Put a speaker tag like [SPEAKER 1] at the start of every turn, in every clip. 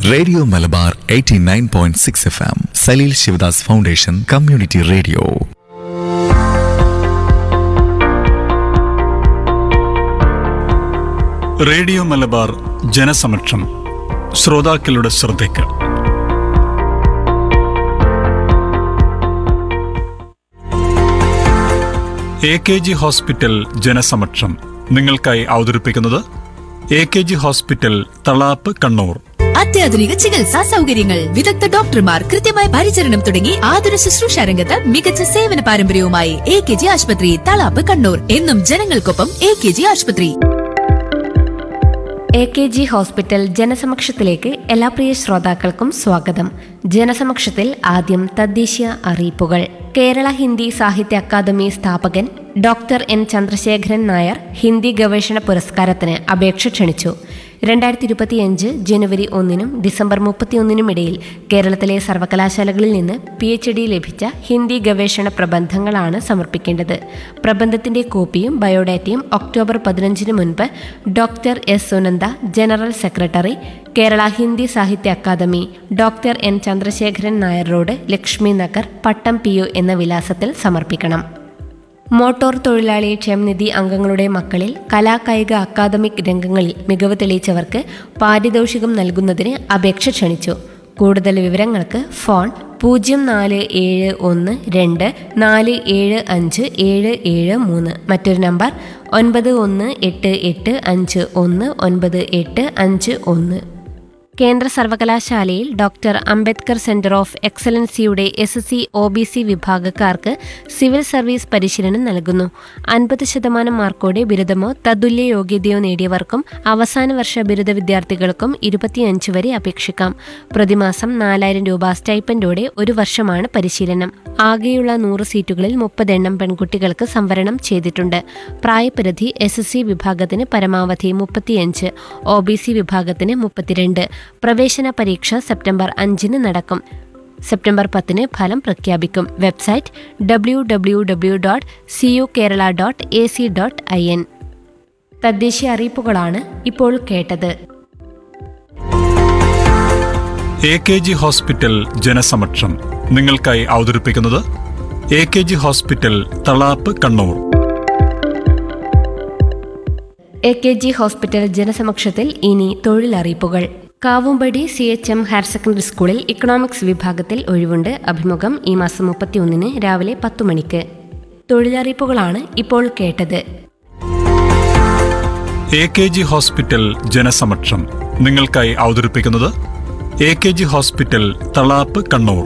[SPEAKER 1] radio Malabar 89.6 point six F M Saleel Sivadas foundation community radio
[SPEAKER 2] radio Malabar ജനസമക്ഷം ശ്രോതാക്കളുടെ ശ്രദ്ധയ്ക്ക് എ കെ ജി ഹോസ്പിറ്റൽ ജനസമക്ഷം നിങ്ങൾക്കായി അവതരിപ്പിക്കുന്നത് A K G hospital Thalap Kannur
[SPEAKER 3] അത്യാധുനിക ചികിത്സാ സൗകര്യങ്ങൾ വിദഗ്ധ ഡോക്ടർമാർ കൃത്യമായ പരിചരണം തുടങ്ങി ആതുര ശുശ്രൂഷ രംഗത്ത് മികച്ച സേവന പാരമ്പര്യവുമായി എ കെ ജി ആശുപത്രി തളാപ്പ് കണ്ണൂർ എന്നും ജനങ്ങൾക്കൊപ്പം എ കെ ജി ആശുപത്രി
[SPEAKER 4] എ കെ ജി ഹോസ്പിറ്റൽ ജനസമക്ഷത്തിലേക്ക് എല്ലാ പ്രിയ ശ്രോതാക്കൾക്കും സ്വാഗതം ജനസമക്ഷത്തിൽ ആദ്യം തദ്ദേശീയ അറിയിപ്പുകൾ കേരള ഹിന്ദി സാഹിത്യ അക്കാദമി സ്ഥാപകൻ ഡോക്ടർ എൻ ചന്ദ്രശേഖരൻ നായർ ഹിന്ദി ഗവേഷണ പുരസ്കാരത്തിന് അപേക്ഷ ക്ഷണിച്ചു രണ്ടായിരത്തി ഇരുപത്തിയഞ്ച് ജനുവരി ഒന്നിനും ഡിസംബർ മുപ്പത്തിയൊന്നിനും ഇടയിൽ കേരളത്തിലെ സർവകലാശാലകളിൽ നിന്ന് പി എച്ച് ഡി ലഭിച്ച ഹിന്ദി ഗവേഷണ പ്രബന്ധങ്ങളാണ് സമർപ്പിക്കേണ്ടത് പ്രബന്ധത്തിന്റെ കോപ്പിയും ബയോഡാറ്റയും ഒക്ടോബർ പതിനഞ്ചിന് മുൻപ് doctor S Sunanda general secretary Kerala Hindi സാഹിത്യ academy doctor N Chandrasekharan Nair road Lakshmi Nagar Pattom P O എന്ന വിലാസത്തിൽ സമർപ്പിക്കണം മോട്ടോർ തൊഴിലാളി ക്ഷേമനിധി അംഗങ്ങളുടെ മക്കളിൽ കലാകായിക അക്കാദമിക് രംഗങ്ങളിൽ മികവ് തെളിയിച്ചവർക്ക് പാരിതോഷികം നൽകുന്നതിന് അപേക്ഷ ക്ഷണിച്ചു കൂടുതൽ വിവരങ്ങൾക്ക് ഫോൺ പൂജ്യം നാല് ഏഴ് ഒന്ന് രണ്ട് നാല് ഏഴ് അഞ്ച് ഏഴ് ഏഴ് മൂന്ന് മറ്റൊരു നമ്പർ ഒൻപത് ഒന്ന് എട്ട് എട്ട് അഞ്ച് ഒന്ന് ഒൻപത് എട്ട് അഞ്ച് ഒന്ന് കേന്ദ്ര സർവകലാശാലയിൽ ഡോക്ടർ അംബേദ്കർ സെന്റർ ഓഫ് എക്സലൻസിയുടെ S S C O B C വിഭാഗക്കാർക്ക് സിവിൽ സർവീസ് പരിശീലനം നൽകുന്നു അൻപത് ശതമാനം മാർക്കോടെ ബിരുദമോ തതുല്യ യോഗ്യതയോ നേടിയവർക്കും അവസാന വർഷ ബിരുദ വിദ്യാർത്ഥികൾക്കും ഇരുപത്തിയഞ്ച് വരെ അപേക്ഷിക്കാം പ്രതിമാസം നാലായിരം രൂപ സ്റ്റൈപ്പൻഡോടെ ഒരു വർഷമാണ് പരിശീലനം ആകെയുള്ള നൂറ് സീറ്റുകളിൽ മുപ്പതെണ്ണം പെൺകുട്ടികൾക്ക് സംവരണം ചെയ്തിട്ടുണ്ട് പ്രായപരിധി എസ് എസ് സി വിഭാഗത്തിന് പരമാവധി മുപ്പത്തിയഞ്ച് ഒ ബി സി വിഭാഗത്തിന് മുപ്പത്തിരണ്ട് പ്രവേശന പരീക്ഷ സെപ്റ്റംബർ അഞ്ചിന് നടക്കും സെപ്റ്റംബർ പത്തിന് ഫലം പ്രഖ്യാപിക്കും website W W W dot C U Kerala dot A C dot I N തദ്ദേശീയ അറിയിപ്പുകളാണ് ഇപ്പോൾ കേട്ടത്
[SPEAKER 2] എ കെ ജി ഹോസ്പിറ്റൽ ജനസമക്ഷം നിങ്ങൾക്കായി അവതരിപ്പിക്കുന്നത് A K G hospital Thalap Kannur
[SPEAKER 4] A K G hospital ജനസമക്ഷത്തിൽ ഇനി തൊഴിലറിയിപ്പുകൾ Kavumpadi C H M higher secondary സ്കൂളിൽ ഇക്കണോമിക്സ് വിഭാഗത്തിൽ ഒഴിവുണ്ട് അഭിമുഖം ഈ മാസം മുപ്പത്തിയൊന്നിന് രാവിലെ പത്തു മണിക്ക് തൊഴിലറിയിപ്പുകളാണ് ഇപ്പോൾ കേട്ടത്
[SPEAKER 2] എ കെ ജി ഹോസ്പിറ്റൽ ജനസമക്ഷം നിങ്ങൾക്കായി അവതരിപ്പിക്കുന്നത് A K G hospital Thalap Kannur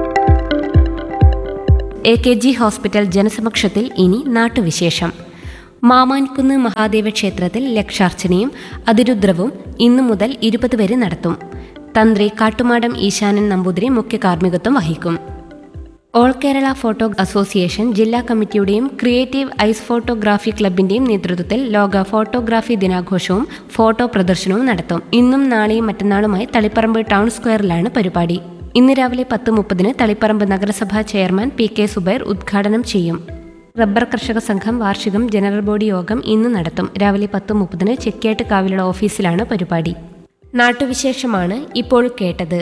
[SPEAKER 4] A K G hospital ജനസമക്ഷത്തിൽ ഇനി നാട്ടുവിശേഷം മാമാൻകുന്ന് മഹാദേവ ക്ഷേത്രത്തിൽ ലക്ഷാർച്ചനയും അതിരുദ്രവും ഇന്നു മുതൽ ഇരുപത് വരെ നടത്തും തന്ത്രി കാട്ടുമാടം ഈശാനൻ നമ്പൂതിരി മുഖ്യ കാർമ്മികത്വം വഹിക്കും ഓൾ കേരള ഫോട്ടോ അസോസിയേഷൻ ജില്ലാ കമ്മിറ്റിയുടെയും ക്രിയേറ്റീവ് ഐസ് ഫോട്ടോഗ്രാഫി ക്ലബിന്റെയും നേതൃത്വത്തിൽ ലോക ഫോട്ടോഗ്രാഫി ദിനാഘോഷവും ഫോട്ടോ പ്രദർശനവും നടത്തും ഇന്നും നാളെയും മറ്റന്നാളുമായി തളിപ്പറമ്പ് ടൗൺ സ്ക്വയറിലാണ് പരിപാടി ഇന്ന് രാവിലെ പത്ത് മുപ്പതിന് തളിപ്പറമ്പ് നഗരസഭാ ചെയർമാൻ പി കെ സുബൈർ ഉദ്ഘാടനം ചെയ്യും റബ്ബർ കർഷക സംഘം വാർഷികം ജനറൽ ബോഡി യോഗം ഇന്ന് നടത്തും രാവിലെ പത്ത് മുപ്പതിന് ചെക്കേട്ട് കാവിലുള്ള ഓഫീസിലാണ് പരിപാടി നാട്ടുവിശേഷമാണ് ഇപ്പോൾ കേട്ടത്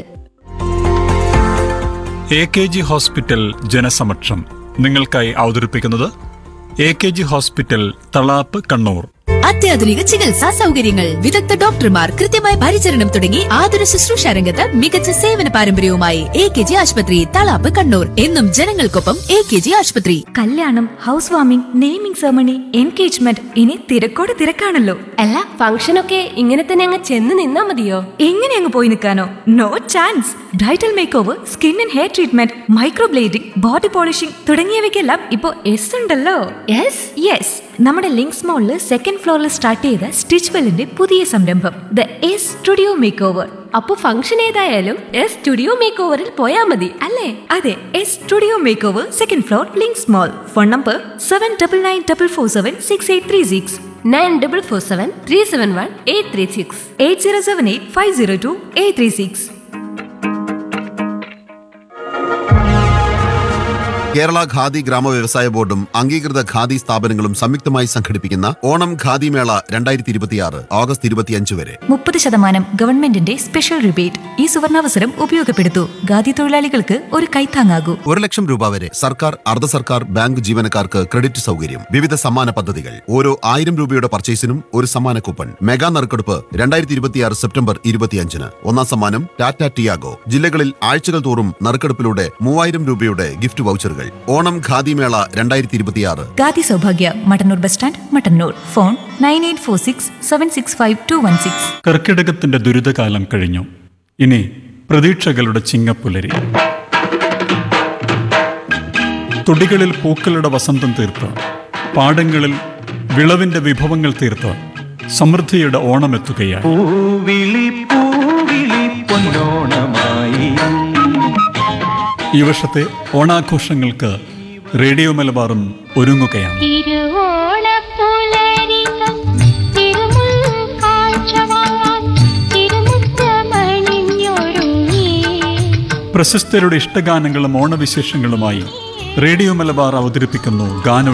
[SPEAKER 2] എ കെ ജി ഹോസ്പിറ്റൽ ജനസമക്ഷം നിങ്ങൾക്കായി അവതരിപ്പിക്കുന്നത് A K G hospital Thalap Kannur
[SPEAKER 3] അത്യാധുനിക ചികിത്സാ സൗകര്യങ്ങൾ വിദഗ്ധ ഡോക്ടർമാർ കൃത്യമായ പരിചരണം തുടങ്ങി ആതുര ശുശ്രൂഷ രംഗത്ത് മികച്ച സേവന പാരമ്പര്യവുമായി എ കെ ജി ആശുപത്രി തളാപ്പ് കണ്ണൂർ എന്നും ജനങ്ങൾക്കൊപ്പം എ കെ ജി ആശുപത്രി
[SPEAKER 5] കല്യാണം house warming naming ceremony engagement ഇനി തിരക്കോട് തിരക്കാണല്ലോ
[SPEAKER 4] അല്ല ഫംഗ്ഷനൊക്കെ ഇങ്ങനെ തന്നെ അങ്ങ് ചെന്ന് നിന്നാ മതിയോ
[SPEAKER 5] എങ്ങനെ അങ്ങ് പോയി നിൽക്കാനോ no chance bridal make over skin and hair treatment microblading body polishing തുടങ്ങിയവയ്ക്കെല്ലാം ഇപ്പോൾ എസ് ഉണ്ടല്ലോ
[SPEAKER 4] യെസ്
[SPEAKER 5] യെസ് നമ്മുടെ ലിങ്ക്സ് മോളിൽ സെക്കൻഡ് ഫ്ലോറിൽ സ്റ്റാർട്ട് ചെയ്ത സ്റ്റിച്ച് വെല്ലിന്റെ പുതിയ സംരംഭം the S studio make over
[SPEAKER 4] അപ്പൊ ഫംഗ്ഷൻ ഏതായാലും എസ് സ്റ്റുഡിയോ മേക്ക് ഓവറിൽ പോയാ മതി അല്ലേ
[SPEAKER 5] അതെ S studio make over second floor Links mall phone number seven double nine double four seven six eight three six
[SPEAKER 4] nine double four seven three seven one eight three six
[SPEAKER 5] eight zero seven eight five zero two eight three six
[SPEAKER 6] Kerala Khadi ഗ്രാമ വ്യവസായ ബോർഡും അംഗീകൃത ഖാദി സ്ഥാപനങ്ങളും സംയുക്തമായി സംഘടിപ്പിക്കുന്ന ഓണം ഖാദി മേള രണ്ടായിരത്തി ഇരുപത്തിയാറ് August ഇരുപത്തിയഞ്ച് വരെ
[SPEAKER 5] മുപ്പത് ശതമാനം ഗവൺമെന്റിന്റെ സ്പെഷ്യൽ റിബേറ്റ് ഈ സുവർണാവസരം ഉപയോഗപ്പെടുത്തൂ ഖാദി തൊഴിലാളികൾക്ക് ഒരു കൈത്താങ്ങാകൂ
[SPEAKER 6] ഒരു ലക്ഷം രൂപ വരെ സർക്കാർ അർദ്ധ സർക്കാർ ബാങ്ക് ജീവനക്കാർക്ക് ക്രെഡിറ്റ് സൗകര്യം വിവിധ സമ്മാന പദ്ധതികൾ ഓരോ ആയിരം രൂപയുടെ പർച്ചേസിനും ഒരു സമ്മാന കൂപ്പൺ മെഗാ നറുക്കെടുപ്പ് രണ്ടായിരത്തി ഇരുപത്തിയാറ് സെപ്റ്റംബർ ഇരുപത്തിയഞ്ചിന് ഒന്നാം സമ്മാനം ടാറ്റ ടിയാഗോ ജില്ലകളിൽ ആഴ്ചകൾ തോറും നറുക്കെടുപ്പിലൂടെ മൂവായിരം രൂപയുടെ ഗിഫ്റ്റ് വൗച്ചറുകൾ ഓണം ഖാദി മേള രണ്ടായിരത്തി ഇരുപത്തിയാറ്
[SPEAKER 5] Khadi Saubhagya Mattannur bus stand Mattannur phone nine eight four six seven six five two one six
[SPEAKER 2] കർക്കിടകത്തിന്റെ ദുരിതകാലം കഴിഞ്ഞു ഇനി പ്രതീക്ഷകളുടെ ചിങ്ങപ്പുലരി തുടികളിൽ പൂക്കളുടെ വസന്തം തീർത്ത് പാടങ്ങളിൽ വിളവിന്റെ വിഭവങ്ങൾ തീർത്ത് സമൃദ്ധിയുടെ ഓണമെത്തുകയായി
[SPEAKER 7] പൂവിളി പൂവിളി പൊന്നോണമായി
[SPEAKER 2] ഈ വർഷത്തെ ഓണാഘോഷങ്ങൾക്ക് റേഡിയോ മലബാറും ഒരുങ്ങുകയാണ്
[SPEAKER 8] തിരുവോണപ്പുലരികൾ തിരുമുൽക്കാഴ്ചവാൻ തിരുമുത്തമണിഞ്ഞൊരുങ്ങി
[SPEAKER 2] പ്രശസ്തരുടെ ഇഷ്ടഗാനങ്ങളും ഓണവിശേഷങ്ങളുമായി റേഡിയോ മലബാർ അവതരിപ്പിക്കുന്നു ഗാന